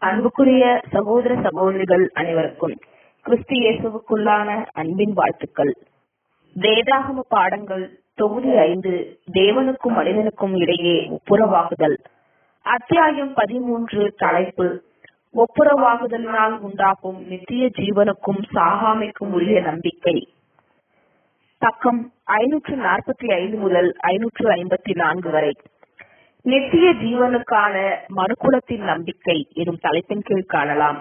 அன்புக்குரிய சகோதர சகோதரிகள் அனைவருக்கும் கிறிஸ்து இயேசுவுக்குள்ளான அன்பின் வாழ்த்துக்கள் வேதாகம பாடங்கள் தொகுதி ஐந்து தேவனுக்கும் மனிதனுக்கும் இடையே ஒப்புரவாகுதல் அத்தியாயம் பதிமூன்று தலைப்பு ஒப்புரவாகுதலினால் உண்டாகும் நித்திய ஜீவனுக்கும் சாகாமைக்கும் உரிய நம்பிக்கை பக்கம் ஐநூற்று நாற்பத்தி ஐந்து முதல் ஐநூற்று ஐம்பத்தி நான்கு வரை நித்திய ஜீவனுக்கான மனுக்குலத்தின் நம்பிக்கை எனும் தலைப்பின் கீழ் காணலாம்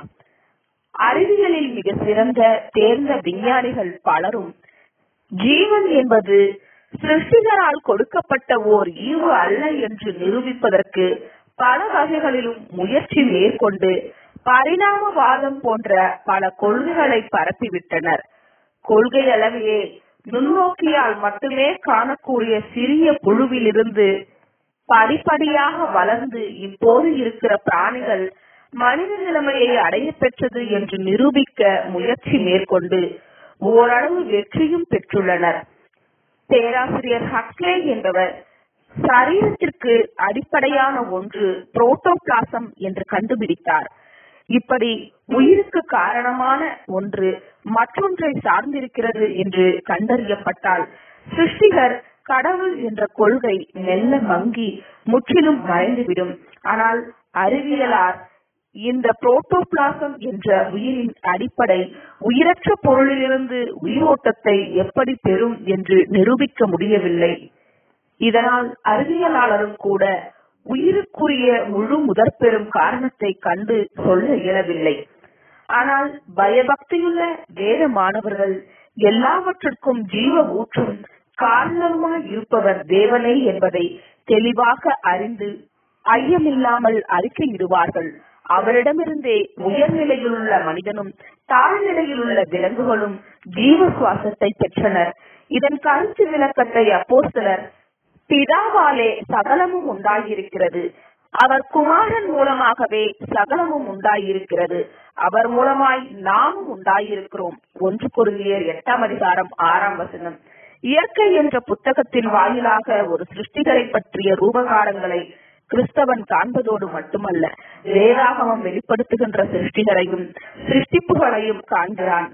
அறிவியலில் மிக சிறந்த தேர்ந்த விஞ்ஞானிகள் பலரும் ஜீவன் என்பது சிருஷ்டிகரால் கொடுக்கப்பட்ட ஓர் ஈவு அல்ல என்று நிரூபிப்பதற்கு பல வகைகளிலும் முயற்சி மேற்கொண்டு பரிணாமவாதம் போன்ற பல கொள்கைகளை பரப்பிவிட்டனர் கொள்கை அளவிலே நுண்ணோக்கியால் மட்டுமே காணக்கூடிய சிறிய புழுவிலிருந்து படிப்படியாக வளர்ந்து இப்போது இருக்கிற பிராணிகள் மனித நிலைமையை அடைய பெற்றது என்று நிரூபிக்க முயற்சி மேற்கொண்டு ஓரளவு வெற்றியும் பெற்றுள்ளனர் பேராசிரியர் ஹக்லே என்பவர் சரீரத்திற்கு அடிப்படையான ஒன்று புரோட்டோபிளாசம் என்று கண்டுபிடித்தார் இப்படி உயிருக்கு காரணமான ஒன்று மற்றொன்றை சார்ந்திருக்கிறது என்று கண்டறியப்பட்டால் சிருஷ்டிகர் கடவுள் என்ற கொள்கை மெல்ல மங்கி முற்றிலும் மறைந்துவிடும் ஆனால் அறிவியலார் இந்த புரோட்டோபிளாசம் என்ற உயிரின் அடிப்படை உயிரற்ற பொருளிலிருந்து உயிரோட்டத்தை எப்படி பெறும் என்று நிரூபிக்க முடியவில்லை இதனால் அறிவியலாளரும் கூட உயிருக்குரிய முழு முதற்பெறும் காரணத்தை கண்டு சொல்ல இயலவில்லை ஆனால் பயபக்தியுள்ள வேத மாணவர்கள் எல்லாவற்றிற்கும் ஜீவ ஊற்றும் காரணமாய் இருப்பவர் தேவனே என்பதை தெளிவாக அறிந்து ஐயமில்லாமல் அறிக்கையிடுவார்கள் அவரிடமிருந்தே உயர்நிலையில் உள்ள மனிதனும் தாழ்நிலையில் உள்ள விலங்குகளும் ஜீவ சுவாசத்தை பெற்றனர் இதன் கருத்து விளக்கத்தை அப்போஸ்தலர் பிதாவாலே சகலமும் உண்டாகியிருக்கிறது அவர் குமாரன் மூலமாகவே சகலமும் உண்டாயிருக்கிறது அவர் மூலமாய் நாமும் உண்டாயிருக்கிறோம் ஒன்று பொருளியர் எட்டாம் அதிகாரம் ஆறாம் வசனம் இயற்கை என்ற புத்தகத்தின் வாயிலாக ஒரு சிருஷ்டிகளை பற்றிய ரூபகாரங்களை கிறிஸ்தவன் காண்பதோடு மட்டுமல்ல வேதாகமம் வெளிப்படுத்துகின்ற சிருஷ்டிகளையும் சிருஷ்டிப்புகளையும் காண்கிறான்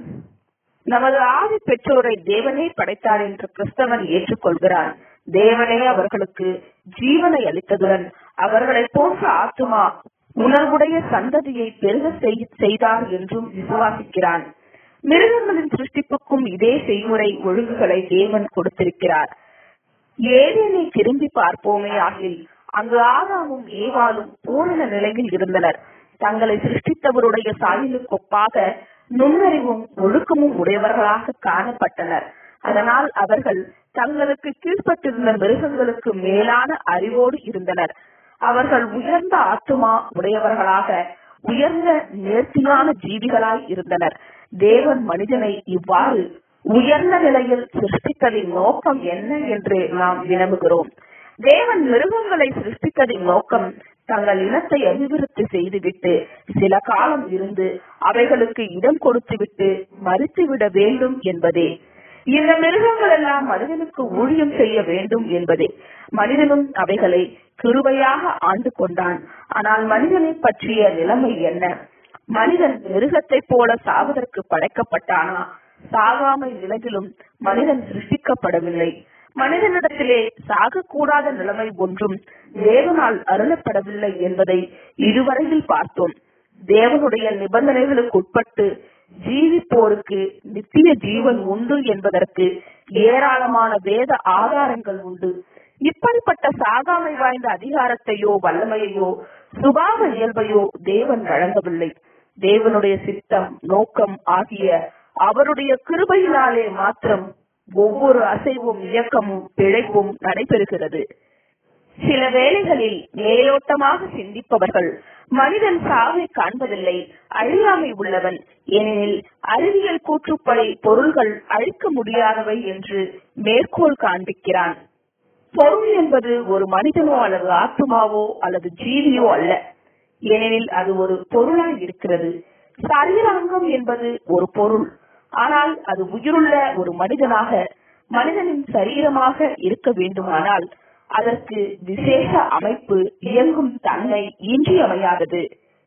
நமது ஆதி பெற்றோரை தேவனே படைத்தார் என்று கிறிஸ்தவன் ஏற்றுக்கொள்கிறான் தேவனே அவர்களுக்கு ஜீவனை அளித்ததுடன் அவர்களை போன்ற ஆத்துமா உணர்வுடைய சந்ததியை பெருக செய்தார் என்றும் விசுவாசிக்கிறான் மிருகங்களின் சிருஷ்டிப்புக்கும் இதே செய்முறை ஒழுங்குகளை தேவன் கொடுத்திருக்கிறார் ஏதேனை திரும்பி பார்ப்போமே ஆகில் அங்கு ஆதாமும் ஏவாலும் பூரண நிலையில் இருந்தனர் தங்களை சிருஷ்டித்தவருடைய சாயலுக்கு ஒப்பாக நுண்ணறிவும் ஒழுக்கமும் உடையவர்களாக காணப்பட்டனர் அதனால் அவர்கள் தங்களுக்கு கீழ்ப்பட்டிருந்த மிருகங்களுக்கு மேலான அறிவோடு இருந்தனர் அவர்கள் உயர்ந்த ஆத்துமா உடையவர்களாக உயர்ந்த நேர்த்தியான ஜீவிகளாய் இருந்தனர் தேவன் மனிதனை இவ்வாறு உயர்ந்த நிலையில் சிருஷ்டித்ததின் நோக்கம் என்ன என்று நாம் வினவுகிறோம் தேவன் மிருகங்களை சிருஷ்டித்ததின் நோக்கம் தங்கள் இனத்தை அபிவிருத்தி செய்துவிட்டு சில காலம் இருந்து அவைகளுக்கு இடம் கொடுத்துவிட்டு மறுத்துவிட வேண்டும் என்பதே இந்த மிருகங்கள் எல்லாம் மனிதனுக்கு ஊழியம் செய்ய வேண்டும் என்பதே மனிதனும் அவைகளை கிருபையாக ஆண்டு கொண்டான் ஆனால் மனிதனை பற்றிய நிலைமை என்ன மனிதன் மிருகத்தை போல சாவதற்கு படைக்கப்பட்டானா சாகாமை நிலையிலும் மனிதன் சிருஷ்டிக்கப்படவில்லை மனிதனிடத்திலே சாகக்கூடாத நிலைமை ஒன்றும் தேவனால் அருளப்படவில்லை என்பதை இதுவரையில் பார்த்தோம் தேவனுடைய நிபந்தனைகளுக்கு உட்பட்டு ஜீவிப்போருக்கு நித்திய ஜீவன் உண்டு என்பதற்கு ஏராளமான வேத ஆதாரங்கள் உண்டு இப்படிப்பட்ட சாகாமை வாய்ந்த அதிகாரத்தையோ வல்லமையையோ சுபாவ இயல்பையோ தேவன் வழங்கவில்லை தேவனுடைய சித்தம் நோக்கம் ஆகிய அவருடைய கிருபையினாலே மாத்திரம் ஒவ்வொரு அசைவும் இயக்கமும் பிழைப்பும் நடைபெறுகிறது சில வேளைகளில் மேலோட்டமாக சிந்திப்பவர்கள் மனிதன் சாவை காண்பதில்லை அழியாமை உள்ளவன் ஏனெனில் அறிவியல் கூற்றுப்படி பொருள்கள் அழிக்க முடியாதவை என்று மேற்கோள் காண்பிக்கிறான் பொருள் என்பது ஒரு மனிதனோ அல்லது ஆத்மாவோ அல்லது ஜீவியோ அல்ல ஏனெனில் அது ஒரு பொருளாய் இருக்கிறது சரீராங்கம் என்பது ஒரு பொருள் ஆனால் அது உயிருள்ள ஒரு மனிதனாக மனிதனின் சரீரமாக இருக்க வேண்டுமானால் அதற்கு விசேஷ அமைப்பு இயங்கும் தன்மை இன்றியமையாதது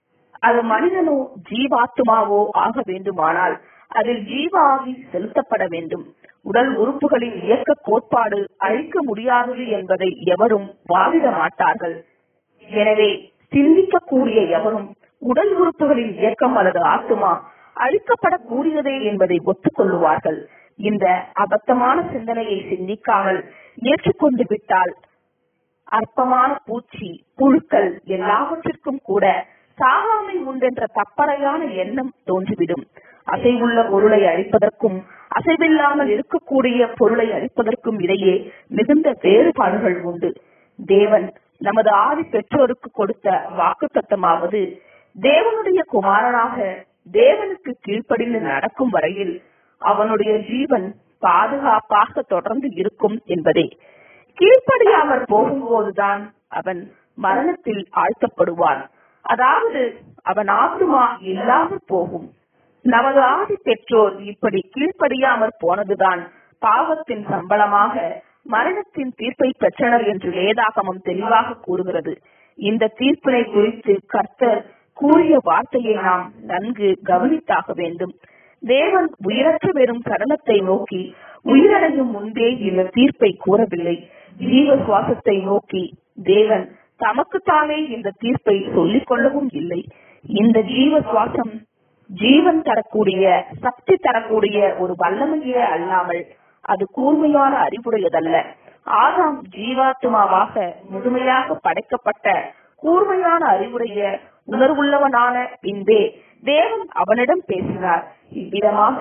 அது மனிதனோ ஜீவாத்மாவோ ஆக வேண்டுமானால் அதில் ஜீவ ஆவி செலுத்தப்பட வேண்டும் உடல் உறுப்புகளின் இயக்க கோட்பாடு அழிக்க முடியாதது என்பதை எவரும் வாதிட மாட்டார்கள் எனவே சிந்திக்கக்கூடிய எவரும் உடல் உறுப்புகளின் இயக்கம் அல்லது ஆத்மா அழிக்கப்படக்கூடியதே என்பதை ஒத்துக்கொள்ளுவார்கள் இந்த அபத்தமான சிந்தனையை சிந்திக்காமல் ஏற்றுக்கொண்டு விட்டால் அற்பமான பூச்சி புழுக்கள் எல்லாவற்றிற்கும் கூட சாகாமை உண்டென்ற தப்பறையான எண்ணம் தோன்றிவிடும் அசைவுள்ள பொருளை அழிப்பதற்கும் அசைவில்லாமல் இருக்கக்கூடிய பொருளை அழிப்பதற்கும் இடையே மிகுந்த வேறுபாடுகள் உண்டு தேவன் நமது ஆதி பெற்றோருக்கு கொடுத்த வாக்கு தத்தமாவது தேவனுடைய குமாரனாக தேவனுக்கு கீழ்ப்படிந்து நடக்கும் வரையில் அவனுடைய ஜீவன் பாதுகாப்பாக தொடர்ந்து இருக்கும் என்பதே கீழ்ப்படியாமல் போகும்போதுதான் அவன் மரணத்தில் ஆழ்த்தப்படுவான் அதாவது அவன் ஆத்மா இல்லாமல் போகும் நமது ஆதி பெற்றோர் இப்படி கீழ்ப்படியாமற் போனதுதான் பாவத்தின் சம்பளமாக மரணத்தின் தீர்ப்பை பெற்றனர் என்று வேதாகமம் தெளிவாக கூறுகிறது இந்த தீர்ப்பினை குறித்து கர்த்தர் கூறிய வார்த்தையை நாம் நன்கு கவனித்தாக வேண்டும் தேவன் உயிரற்ற வெறும் சடலத்தை நோக்கி உயிரடையும் முன்பே இந்த தீர்ப்பை கூறவில்லை ஜீவ சுவாசத்தை நோக்கி தேவன் தமக்குத்தானே இந்த தீர்ப்பை சொல்லிக் கொள்ளவும் இல்லை இந்த ஜீவ சுவாசம் ஜீவன் தரக்கூடிய சக்தி தரக்கூடிய ஒரு வல்லமையே அல்லாமல் அது கூர்மையான அறிவுடையதல்ல ஆதாம் ஜீவாத்மாவாக முழுமையாக படைக்கப்பட்ட கூர்மையான அறிவுடைய உணர்வுள்ளவனான பின்பே தேவன் அவனிடம் பேசினார் இவ்விதமாக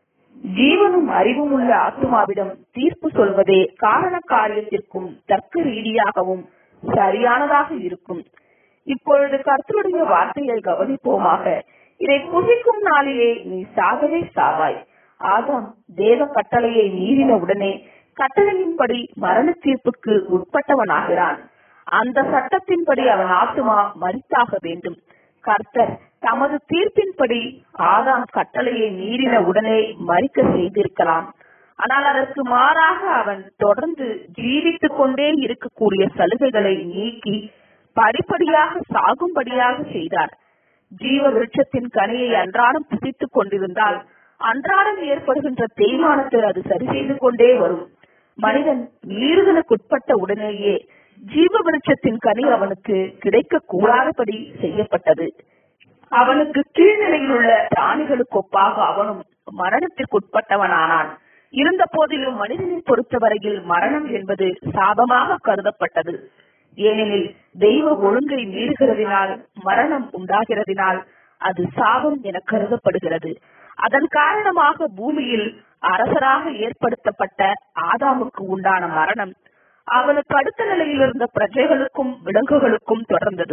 ஜீவனும் அறிவும் உள்ள ஆத்மாவிடம் தீர்ப்பு சொல்வதே காரண காரியத்திற்கும் தர்க்க ரீதியாகவும் சரியானதாக இருக்கும் இப்பொழுது கர்த்தருடைய வார்த்தையை கவனிப்போமாக இதை புசிக்கும் நாளிலே நீ சாகவே சாவாய் ஆதாம் தேவ கட்டளையை மீறின உடனே கட்டளையின்படி மரண தீர்ப்புக்கு உட்பட்டவனாகிறான் அந்த சட்டத்தின்படி அவன் ஆத்துமா மறித்தாக வேண்டும் கர்த்தர் தமது தீர்ப்பின்படி ஆதாம் கட்டளையை மீறின உடனே மறிக்க செய்திருக்கலாம் ஆனால் அதற்கு மாறாக அவன் தொடர்ந்து ஜீவித்துக் கொண்டே இருக்கக்கூடிய சலுகைகளை நீக்கி படிப்படியாக சாகும்படியாக செய்தார் ஜீவ விருட்சத்தின் கனியை அன்றாடம் புசித்துக் கொண்டிருந்தால் அன்றாடம் ஏற்படுகின்ற தேய்மானத்தை அது சரி செய்து கொண்டே வரும் மனிதன் மீறுதலுக்குட்பட்ட உடனேயே ஜீவ விருட்சத்தின் கனி அவனுக்கு கிடைக்க கூடாதபடி செய்யப்பட்டது அவனுக்கு கீழ்நிலையில் உள்ள பிராணிகளுக்கு ஒப்பாக அவனும் மரணத்திற்குட்பட்டவனானான் இருந்த போதிலும் மனிதனை பொறுத்தவரையில் மரணம் என்பது சாபமாக கருதப்பட்டது ஏனெனில் தெய்வ ஒழுங்கை மீறுகிறதினால் மரணம் உண்டாகிறதினால் அது சாபம் என கருதப்படுகிறது அதன் காரணமாக பூமியில் அரசராக ஏற்படுத்தப்பட்ட ஆதாமுக்கு உண்டான மரணம் அவனுக்கு அடுத்த நிலையில் இருந்த பிரஜைகளுக்கும் விலங்குகளுக்கும் தொடர்ந்தது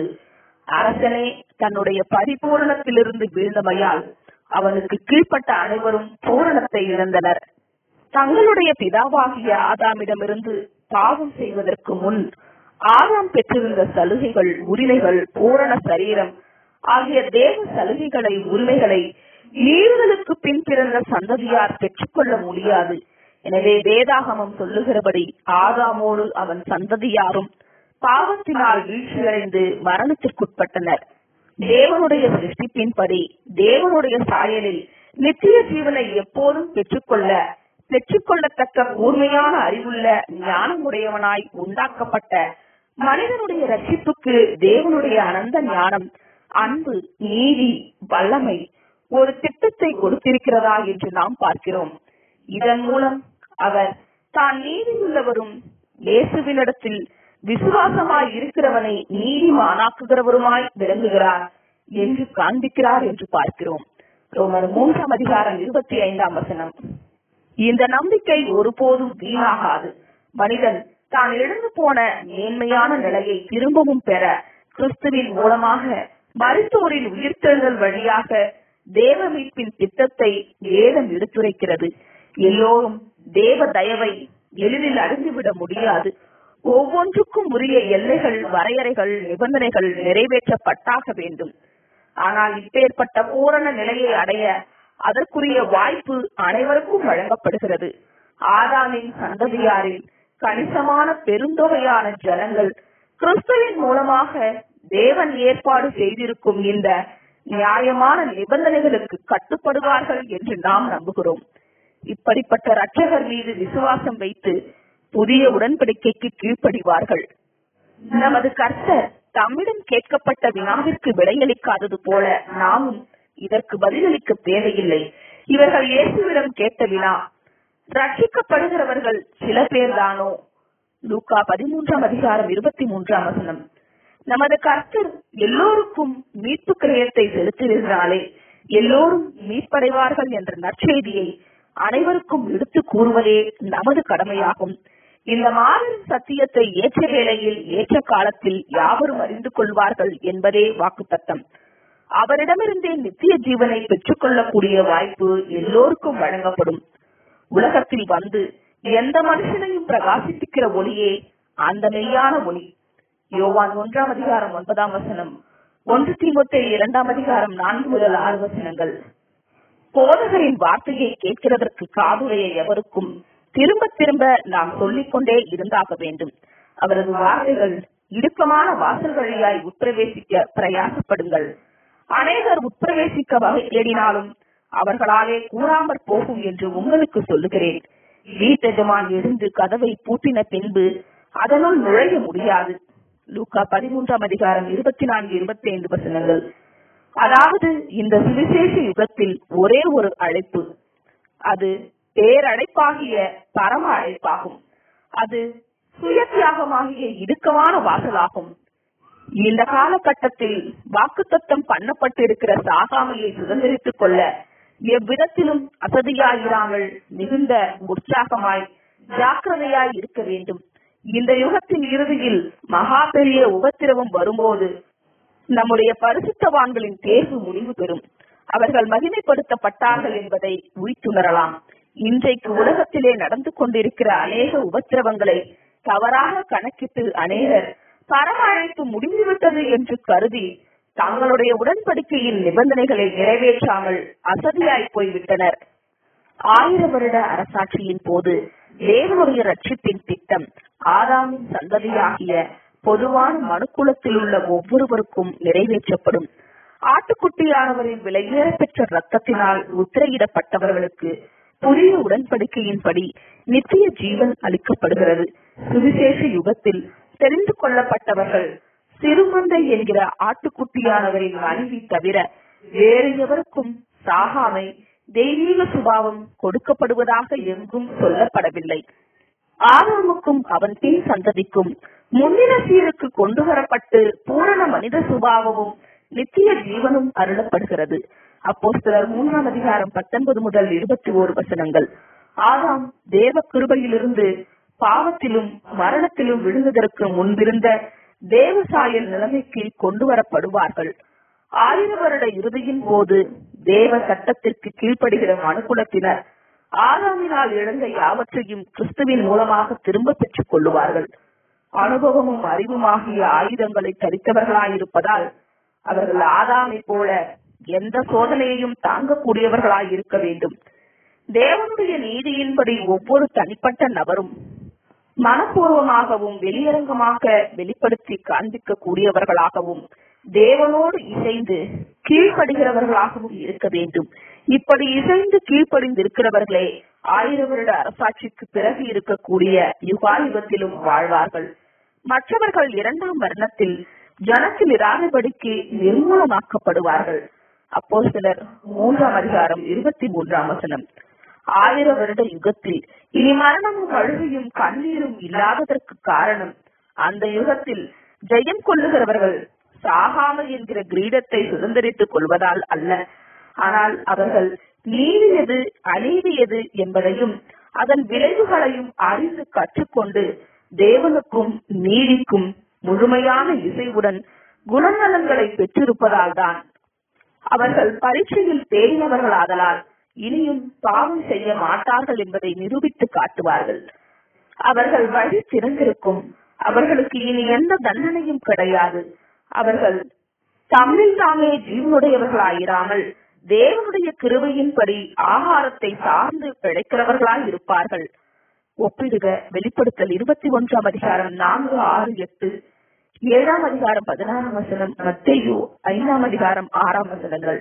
அரசனே தன்னுடைய பரிபூரணத்திலிருந்து வீழ்ந்தமையால் அவனுக்கு கீழ்ப்பட்ட அனைவரும் பூரணத்தை இழந்தனர் தங்களுடைய பிதாவாகிய ஆதாமிடமிருந்து பாவம் செய்வதற்கு முன் ஆதாம் பெற்றிருந்த சலுகைகள் உரிமைகள் பூரண சரீரம் ஆகிய தேவ சலுகைகளை உரிமைகளை மீறுதலுக்கு பின் பிறந்த சந்ததியார் பெற்றுக்கொள்ள முடியாது எனவே வேதாகமம் சொல்லுகிறபடி ஆதாமோடு அவன் சந்ததியாரும் பாவத்தினால் வீழ்ச்சியடைந்து மரணத்திற்குட்பட்டனர் தேவனுடைய சிருஷ்டிப்பின்படி தேவனுடைய சாயலில் நித்திய ஜீவனை எப்போதும் பெற்றுக்கொள்ள பெற்றுக்கொள்ளத்தக்க கூர்மையான அறிவுள்ள ஞானமுடையவனாய் உண்டாக்கப்பட்ட மனிதனுடைய ரட்சிப்புக்கு தேவனுடைய அனந்த ஞானம் அன்பு நீதி வல்லமை ஒரு திட்டத்தை கொடுத்திருக்கிறதா என்று நாம் பார்க்கிறோம் இதன் மூலம் அவர் தான் நீதியுள்ளவரும் இயேசுவினிடத்தில் விசுவாசமாய் இருக்கிறவனை நீதிமானாக்குகிறவருமாய் விளங்குகிறார் என்று காண்பிக்கிறார் என்று பார்க்கிறோம் ரோமர் மூன்றாம் அதிகாரம் இருபத்தி ஐந்தாம் வசனம் இந்த நம்பிக்கை ஒருபோதும் வீணாகாது மனிதன் தான் இழந்து போன மேன்மையான நிலையை திரும்பவும் பெற கிறிஸ்துவின் மூலமாக மருத்துவரின் உயிர்த்தெழுதல் வழியாக தேவ மீட்பின் திட்டத்தை வேதம் எடுத்துரைக்கிறது எல்லோரும் தேவ தயவை எளிதில் அறிந்துவிட முடியாது ஒவ்வொன்றுக்கும் உரிய எல்லைகள் வரையறைகள் நிபந்தனைகள் நிறைவேற்றப்பட்டாக வேண்டும் ஆனால் இப்பேற்பட்ட பூரண நிலையை அடைய அதற்குரிய வாய்ப்பு அனைவருக்கும் வழங்கப்படுகிறது ஆதாமின் சந்ததியாரில் கணிசமான பெருந்தொகையான ஜனங்கள் கிறிஸ்துவின் மூலமாக தேவன் ஏற்பாடு செய்திருக்கும் இந்த நியாயமான நிபந்தனைகளுக்கு கட்டுப்படுவார்கள் என்று நாம் நம்புகிறோம் இப்படிப்பட்ட இரட்சகர் மீது விசுவாசம் வைத்து புதிய உடன்படிக்கைக்கு கீழ்ப்படிவார்கள் நமது கர்த்தர் தம்மிடம் கேட்கப்பட்ட வினாவிற்கு விடையளிக்காதது போல நாமும் இதற்கு பதிலளிக்க தேவையில்லை இவர்கள் இயேசுவிடம் கேட்ட வினா ரட்சிக்கப்படுகிறவர்கள் சில பேர்தானோ லூக்கா பதிமூன்றாம் அதிகாரம் இருபத்தி மூன்றாம் வசனம் நமது கர்த்தர் எல்லோருக்கும் மீட்பு கிரயத்தை செலுத்துவதனாலே எல்லோரும் மீட்படைவார்கள் என்ற நற்செய்தியை அனைவருக்கும் எடுத்து கூறுவதே நமது கடமையாகும் இந்த மாபெரும் சத்தியத்தை ஏற்ற வேளையில் ஏற்ற காலத்தில் யாவரும் அறிந்து கொள்வார்கள் என்பதே வாக்குத்தத்தம் அவரிடமிருந்தே நித்திய ஜீவனை பெற்றுக் கொள்ளக்கூடிய வாய்ப்பு எல்லோருக்கும் வழங்கப்படும் உலகத்தில் வந்து எந்த மனுஷனையும் பிரகாசிப்பிக்கிற ஒளியே அந்த மெய்யான ஒளி யோவான் ஒன்றாம் அதிகாரம் ஒன்பதாம் வசனம் ஒன்று தீமொத்தே இரண்டாம் அதிகாரம் நான்கு முதல் ஆறு வசனங்கள் போதகரின் வார்த்தையை கேட்கிறதற்கு காதுடைய எவருக்கும் திரும்ப திரும்ப நாம் சொல்லிக் கொண்டே இருந்தாக வேண்டும் அவரது வார்த்தைகள் இடுக்கமான வாசல் வழியாய் உட்பிரவேசிக்க பிரயாசப்படுங்கள் அநேகர் உட்பிரவேசிக்க வகை தேடினாலும் அவர்களாலே கூறாமற் போகும் என்று உங்களுக்கு சொல்லுகிறேன் வீட்டெஜமான் எழுந்து கதவை பூட்டின பின்பு அதனுள் நுழைய முடியாது லூக்கா பதிமூன்றாம் அதிகாரம் இருபத்தி நான்கு இருபத்தி ஐந்து வசனங்கள் அதாவது இந்த சுவிசேஷ யுகத்தில் ஒரே ஒரு அழைப்பு அது பேரழைப்பாகிய பரம அழைப்பாகும் அது சுயத்தியாகமாகிய இடுக்கமான வாசலாகும் இந்த காலகட்டத்தில் வாக்குத்தத்தம் பண்ணப்பட்டிருக்கிற சாகாமையை சுதந்திரித்துக் கொள்ள எவ்விதத்திலும் அசதியாயிராமல் மிகுந்த உற்சாகமாய் ஜாக்கிரதையாய் இருக்க வேண்டும் இந்த யுகத்தின் இறுதியில் மகா பெரிய உபத்திரவம் வரும்போது நம்முடைய பரிசுத்தவான்களின் தேர்வு முடிவு பெறும் அவர்கள் மகிமைப்படுத்தப்பட்டார்கள் என்பதை உய்த்துணரலாம் இன்றைக்கு உலகத்திலே நடந்து கொண்டிருக்கிற அநேக உபத்திரவங்களை தவறாக கணக்கிட்டு அநேகர் பரம அழைப்பு முடிந்துவிட்டது என்று கருதி தங்களுடைய உடன்படிக்கையின் நிபந்தனைகளை நிறைவேற்றாமல் அசதியாய் போய்விட்டனர் ஆயிர வருட அரசாட்சியின் போது தேவனுடைய ரட்சிப்பின் திட்டம் ஆதாமின் சந்ததியாகிய பொதுவான மனுக்குலத்தில் உள்ள ஒவ்வொருவருக்கும் நிறைவேற்றப்படும் ஆட்டுக்குட்டியானவரின் விலையேற பெற்ற ரத்தத்தினால் முத்திரையிடப்பட்டவர்களுக்கு புதிய உடன்படிக்கையின்படி நித்திய ஜீவன் அளிக்கப்படுகிறது சுவிசேஷ யுகத்தில் தெரிந்து கொள்ளப்பட்டவர்கள் சிறுமந்தை என்கிற ஆட்டுக்குட்டியானவரின் மனைவி தவிர வேறு எவருக்கும் சாகாமை தெய்வீக சுபாவம் கொடுக்கப்படுவதாக எங்கும் சொல்லப்படவில்லை ஆதாமுக்கும் அவன் பின் சந்ததிக்கும் முன்னின சீருக்கு கொண்டு வரப்பட்டு பூரண மனித சுபாவமும் நித்திய ஜீவனும் அருளப்படுகிறது அப்போ சிலர் மூன்றாம் அதிகாரம் பத்தொன்பது முதல் இருபத்தி ஓரு வசனங்கள் ஆதாம் தேவ கிருபையிலிருந்து பாவத்திலும் மரணத்திலும் விழுந்ததற்கு முன்பிருந்த தேவசாயல் நிலைமைக்கு கொண்டு வரப்படுவார்கள் ஆயிர வருட இறுதியின் போது தேவ சட்டத்திற்கு கீழ்ப்படுகிற மனுக்குலத்தினர் ஆதாமினால் இழந்த யாவற்றையும் கிறிஸ்துவின் மூலமாக திரும்ப பெற்றுக் கொள்ளுவார்கள் அனுபவமும் அறிவுமாகிய ஆயுதங்களை தரித்தவர்களாயிருப்பதால் அவர்கள் ஆதாமை போல எந்த சோதனையையும் தாங்கக்கூடியவர்களாய் இருக்க வேண்டும் தேவனுடைய நீதியின்படி ஒவ்வொரு தனிப்பட்ட நபரும் மனப்பூர்வமாகவும் வெளியரங்கமாக வெளிப்படுத்தி காண்பிக்க கூடியவர்களாகவும் தேவனோடு இசைந்து கீழ்ப்படுகிறவர்களாகவும் இருக்க வேண்டும் இப்படி இசைந்து கீழ்ப்படிந்திருக்கிறவர்களே ஆயிர வருட அரசாட்சிக்கு பிறகு இருக்கக்கூடிய யுகாயுகத்திலும் வாழ்வார்கள் மற்றவர்கள் இரண்டாம் வர்ணத்தில் ஜனத்தில் இராதபடிக்கு நிர்மூலமாக்கப்படுவார்கள் அப்போ சிலர் மூன்றாம் அதிகாரம் இருபத்தி மூன்றாம் வசனம் ஆயிர வருட யுகத்தில் இனி மரணமும் அழுகையும் கண்ணீரும் இல்லாததற்கு காரணம் அந்த யுகத்தில் ஜெயம் கொள்ளுகிறவர்கள் சாகாமல் என்கிற கிரீடத்தை சுதந்திரித்துக் கொள்வதால் அல்ல ஆனால் அவர்கள் நீதி எது அநீதி எது என்பதையும் அதன் விளைவுகளையும் அறிந்து கற்றுக்கொண்டு தேவனுக்கும் நீதிக்கும் முழுமையான இசைவுடன் குணநலன்களை பெற்றிருப்பதால் தான் அவர்கள் பரீட்சையில் தேறினவர்களாதலால் இனியும் பாவம் செய்ய மாட்டார்கள் என்பதை நிரூபித்து காட்டுவார்கள் அவர்கள் வழி திறந்திருக்கும் அவர்களுக்கு இனி எந்த தண்டனையும் கிடையாது அவர்கள் தம்மில் தாமே ஜீவனுடையவர்களாயிராமல் தேவனுடைய கிருபையின்படி ஆகாரத்தை சார்ந்து பிழைக்கிறவர்களாய் இருப்பார்கள் ஒப்பிடுக வெளிப்படுத்தல் இருபத்தி ஒன்றாம் அதிகாரம் நான்கு ஆறு எட்டு ஏழாம் அதிகாரம் பதினாறாம் வசனம் மத்தேயு ஐந்தாம் அதிகாரம் ஆறாம் வசனங்கள்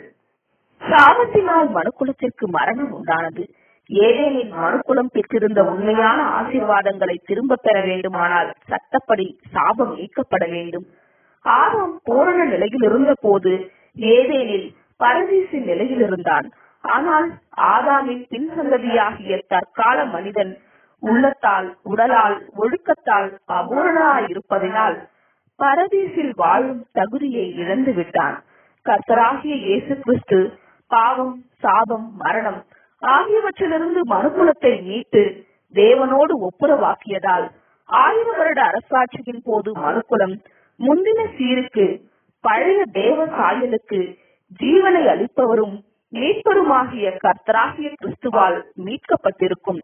சாபத்தினால் மனுக்குலத்திற்கு மரணம் உண்டானது ஏதேனின் மனுக்குலம் பெற்றிருந்த உண்மையான ஆசீர்வாதங்களை திரும்ப பெற வேண்டுமானால் சட்டப்படி சாபம் நீக்கப்பட வேண்டும் ஆதாம் பூரண நிலையில் இருந்த போது ஏதேனில் பரதீசின் நிலையில் இருந்தான் ஆனால் ஆதாமின் பின் சந்ததியாகிய தற்கால மனிதன் உள்ளத்தால் உடலால் ஒழுக்கத்தால் அபூரணாய் இருப்பதினால் பரதீசில் வாழும் தகுதியை இழந்து விட்டான் கர்த்தராகிய இயேசு கிறிஸ்து பாவம் சாபம் மரணம் ஆகியவற்றிலிருந்து மனுக்குலத்தை மீட்டு தேவனோடு ஒப்புரவாக்கியதால் ஆயிரம் வருட அரசாட்சியின் போது மனுக்குலம் முந்தின சீருக்கு பழைய தேவ சாயலுக்கு ஜீவனை அளிப்பவரும் மீட்பருமாகிய கர்த்தராகிய கிறிஸ்துவால் மீட்கப்பட்டிருக்கும்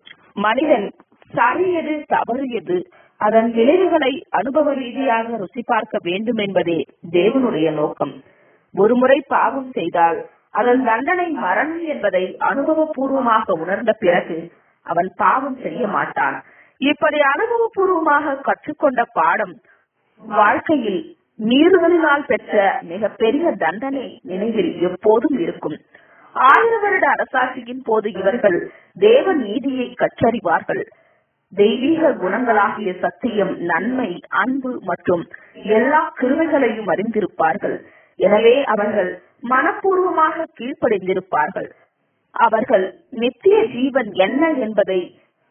மனிதன் சரியது தவறு எது அதன் விளைவுகளை அனுபவ ரீதியாக ருசி பார்க்க வேண்டும் என்பதே தேவனுடைய நோக்கம் ஒருமுறை பாவம் செய்தால் அதன் தண்டனை மரணம் என்பதை அனுபவபூர்வமாக உணர்ந்த பிறகு அவன் பாவம் செய்ய மாட்டான் இப்படி அனுபவபூர்வமாக கற்றுக்கொண்ட பாடம் வாழ்க்கையில் மீறுதலினால் பெற்ற மிகப்பெரிய தண்டனை நினைவில் எப்போதும் இருக்கும் ஆயிரம் வருட அரசாட்சியின் போது இவர்கள் தேவ நீதியை கற்றறிவார்கள் தெய்வீக குணங்களாகிய சத்தியம் நன்மை அன்பு மற்றும் எல்லா கிருமைகளையும் அறிந்திருப்பார்கள் எனவே அவர்கள் மனப்பூர்வமாக கீழ்ப்படைந்திருப்பார்கள் அவர்கள் நித்திய ஜீவன் என்ன என்பதை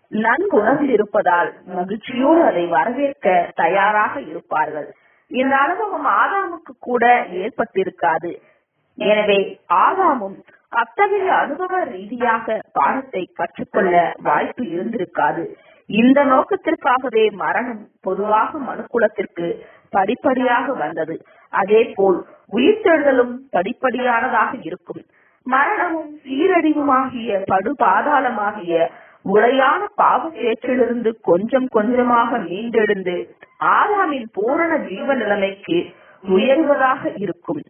நன்குணர்ந்திருப்பதால் மகிழ்ச்சியோடு அதை வரவேற்க தயாராக இருப்பார்கள் இந்த அனுபவம் ஆதாமுக்கு கூட ஏற்பட்டிருக்காது எனவே ஆதாமும் அத்தகைய அனுபவ ரீதியாக பாடத்தை கற்றுக்கொள்ள வாய்ப்பு இருந்திருக்காது இந்த நோக்கத்திற்காகவே மரணம் பொதுவாக மனுக்குலத்திற்கு படிப்படியாக வந்தது அதே போல் உயிர்த்தெழுதலும் படிப்படியானதாக இருக்கும் மரணமும் சீரழிவுமாகிய படுபாதாளமாகிய உடையான பாவ சேற்றிலிருந்து கொஞ்சம் கொஞ்சமாக மீண்டெழுந்து ஆதாமின் பூரண ஜீவ நிலைமைக்கு உயர்வதாக இருக்கும்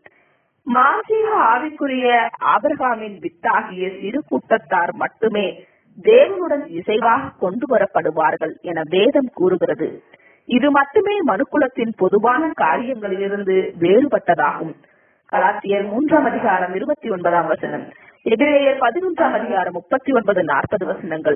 மாசிக ஆவிக்குரிய ஆபிரகாமின் வித்தாகிய சிறு கூட்டத்தார் மட்டுமே தேவனுடன் இசைவாக கொண்டு வரப்படுவார்கள் என வேதம் கூறுகிறது இது மட்டுமே மனுக்குலத்தின் பொதுவான காரியங்களிலிருந்து வேறுபட்டதாகும் கலாத்தியர் மூன்றாம் அதிகாரம் இருபத்தி ஒன்பதாம் வசனம் எதிரேயர் பதினொன்றாம் அதிகாரம் முப்பத்தி ஒன்பது நாற்பது வசனங்கள்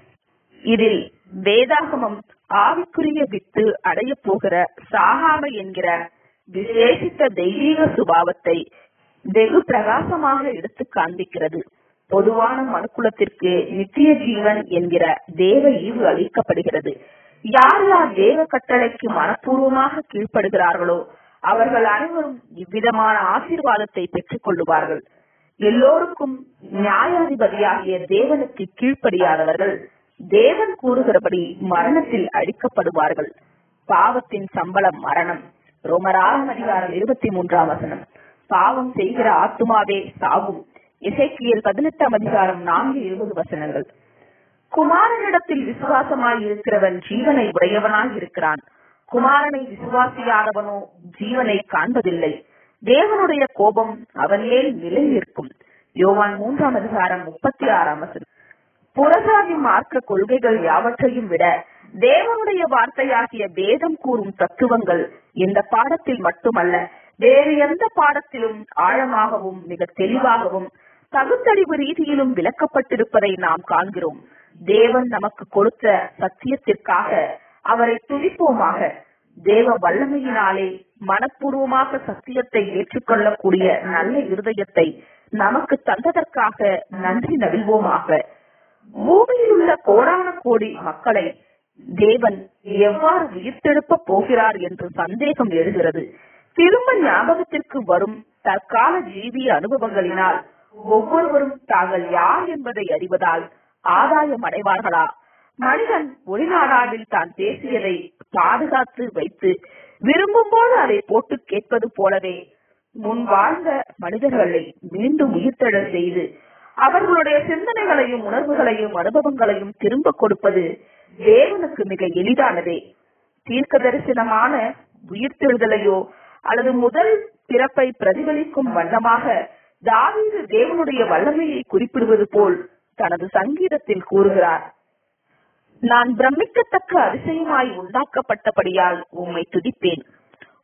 இதில் வேதாகமம் ஆவிக்குரிய வித்து அடைய போகிற சாகாமை என்கிற விசேஷித்த தெய்வீக சுபாவத்தை வெகு பிரகாசமாக எடுத்து காண்பிக்கிறது பொதுவான மனுக்குலத்திற்கு நித்திய ஜீவன் என்கிற தேவ ஈவு அளிக்கப்படுகிறது யார் யார் தேவ கட்டளைக்கு மனப்பூர்வமாக கீழ்ப்படுகிறார்களோ அவர்கள் அனைவரும் இவ்விதமான ஆசீர்வாதத்தை பெற்றுக் கொள்ளுவார்கள் எல்லோருக்கும் நியாயாதிபதியாகிய தேவனுக்கு கீழ்ப்படியாதவர்கள் தேவன் கூறுகிறபடி மரணத்தில் அழிக்கப்படுவார்கள் பாவத்தின் சம்பளம் மரணம் ரோமர் ஆறாம் அதிகாரம் இருபத்தி மூன்றாம் வசனம் பாவம் செய்கிற ஆத்துமாவே சாவும் இசைக்கியல் பதினெட்டாம் அதிகாரம் நான்கு இருபது வசனங்கள் குமாரனிடத்தில் விசுவாசமாய் இருக்கிறவன் ஜீவனை உடையவனாய் இருக்கிறான் குமாரனை விசுவாசியாதவனோ ஜீவனை காண்பதில்லை தேவனுடைய கோபம் அவன் மேல் நிலை நிற்கும் யோவான் மூன்றாம் அதிகாரம் முப்பத்தி ஆறாம் வசனம் புறசாதி மார்க்க கொள்கைகள் யாவற்றையும் விட தேவனுடைய வார்த்தையாகிய வேதம் கூறும் தத்துவங்கள் இந்த பாடத்தில் மட்டுமல்ல வேறு எந்த பாடத்திலும் ஆழமாகவும் மிக தெளிவாகவும் பகுத்தறிவு ரீதியிலும் விளக்கப்பட்டிருப்பதை நாம் காண்கிறோம் தேவன் நமக்கு கொடுத்த சத்தியத்திற்காக அவரை துதிப்போமாக தேவ வல்லமையினாலே மனப்பூர்வமாக சத்தியத்தை ஏற்றுக்கொள்ளக்கூடிய நல்ல இருதயத்தை நமக்கு தந்ததற்காக நன்றி நவிழ்வோமாக பூமியில் உள்ள கோடான கோடி மக்களை தேவன் எவ்வாறு உயிர்த்தெழுப்ப போகிறார் என்று சந்தேகம் எழுகிறது திரும்ப ஞாபகத்திற்கு வரும் தற்கால ஜீவிய அனுபவங்களினால் ஒவ்வொருவரும் தாங்கள் யார் என்பதை அறிவதால் ஆதாயம் அடைவார்களா மனிதன் ஒளிநாடாவில் தான் பேசியதை பாதுகாத்து வைத்து விரும்பும் போது அதை போட்டு கேட்பது போலவே முன் வாழ்ந்த மனிதர்களை மீண்டும் உயிர்த்தெழ செய்து அவர்களுடைய சிந்தனைகளையும் உணர்வுகளையும் அனுபவங்களையும் திரும்ப கொடுப்பது தேவனுக்கு மிக எளிதானதே தீர்க்க தரிசனமான உயிர்த்தெழுதலையோ அல்லது முதல் பிறப்பை பிரதிபலிக்கும் வண்ணமாக தாவீது தேவனுடைய வல்லமையை குறிப்பிடுவது போல் தனது சங்கீதத்தில் கூறுகிறார் நான் பிரமிக்கத்தக்க அதிசயமாய் உண்டாக்கப்பட்டபடியால் உம்மை துதிப்பேன்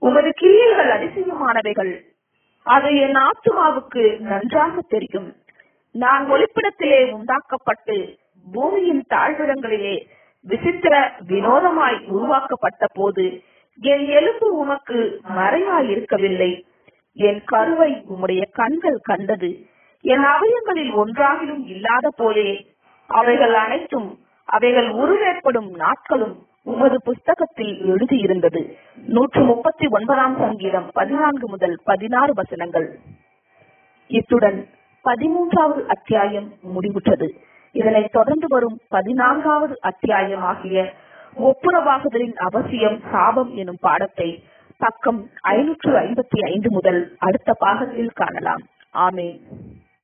உமது கிரியைகள் அதிசயமானவைகள் அது என் ஆத்துமாவுக்கு நன்றாக தெரியும் நான் ஒளிப்பிடத்திலே உண்டாக்கப்பட்டு பூமியின் தாழ்விடங்களிலே விசித்திர வினோதமாய் உருவாக்கப்பட்ட போது என் எலும்பு உமக்கு மறையாய் இருக்கவில்லை என் கருவை உம்முடைய கண்கள் கண்டது என் அவயங்களில் ஒன்றாகிலும் இல்லாத போலே அவைகள் அனைத்தும் அவைகள் உருவேற்படும் நாட்களும் உமது புஸ்தகத்தில் எழுதியிருந்தது நூற்று முப்பத்தி ஒன்பதாம் சங்கீதம் பதினான்கு முதல் பதினாறு வசனங்கள் இத்துடன் பதிமூன்றாவது அத்தியாயம் முடிவுற்றது இதனைத் தொடர்ந்து வரும் பதினான்காவது அத்தியாயமாகிய ஒப்புரவாகுதலின் அவசியம் சாபம் எனும் பாடத்தை பக்கம் ஐநூற்று ஐம்பத்தி ஐந்து முதல் அடுத்த பாகத்தில் காணலாம் ஆமேன்